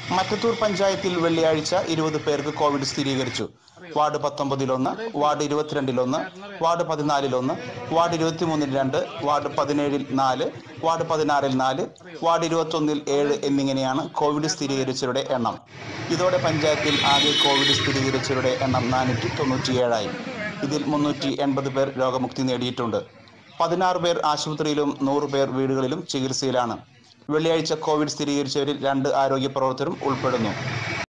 മറ്റത്തൂർ പഞ്ചായത്തിൽ വെള്ളിയാഴ്ച ഇരുപത് പേർക്ക് കോവിഡ് സ്ഥിരീകരിച്ചു വാർഡ് പത്തൊമ്പതിലൊന്ന് വാർഡ് ഇരുപത്തിരണ്ടിലൊന്ന് വാർഡ് പതിനാലിലൊന്ന് വാർഡ് ഇരുപത്തിമൂന്നിൽ രണ്ട് വാർഡ് പതിനേഴിൽ നാല് വാർഡ് പതിനാറിൽ നാല് വാർഡ് ഇരുപത്തൊന്നിൽ ഏഴ് എന്നിങ്ങനെയാണ് കോവിഡ് സ്ഥിരീകരിച്ചവരുടെ എണ്ണം ഇതോടെ പഞ്ചായത്തിൽ ആകെ കോവിഡ് സ്ഥിരീകരിച്ചവരുടെ എണ്ണം നാനൂറ്റി തൊണ്ണൂറ്റിയേഴായി ഇതിൽ മുന്നൂറ്റി എൺപത് പേർ രോഗമുക്തി നേടിയിട്ടുണ്ട് പതിനാറ് പേർ ആശുപത്രിയിലും നൂറ് പേർ വീടുകളിലും ചികിത്സയിലാണ് വെള്ളിയാഴ്ച കോവിഡ് സ്ഥിരീകരിച്ചവരിൽ രണ്ട് ആരോഗ്യ പ്രവർത്തകരും ഉൾപ്പെടുന്നു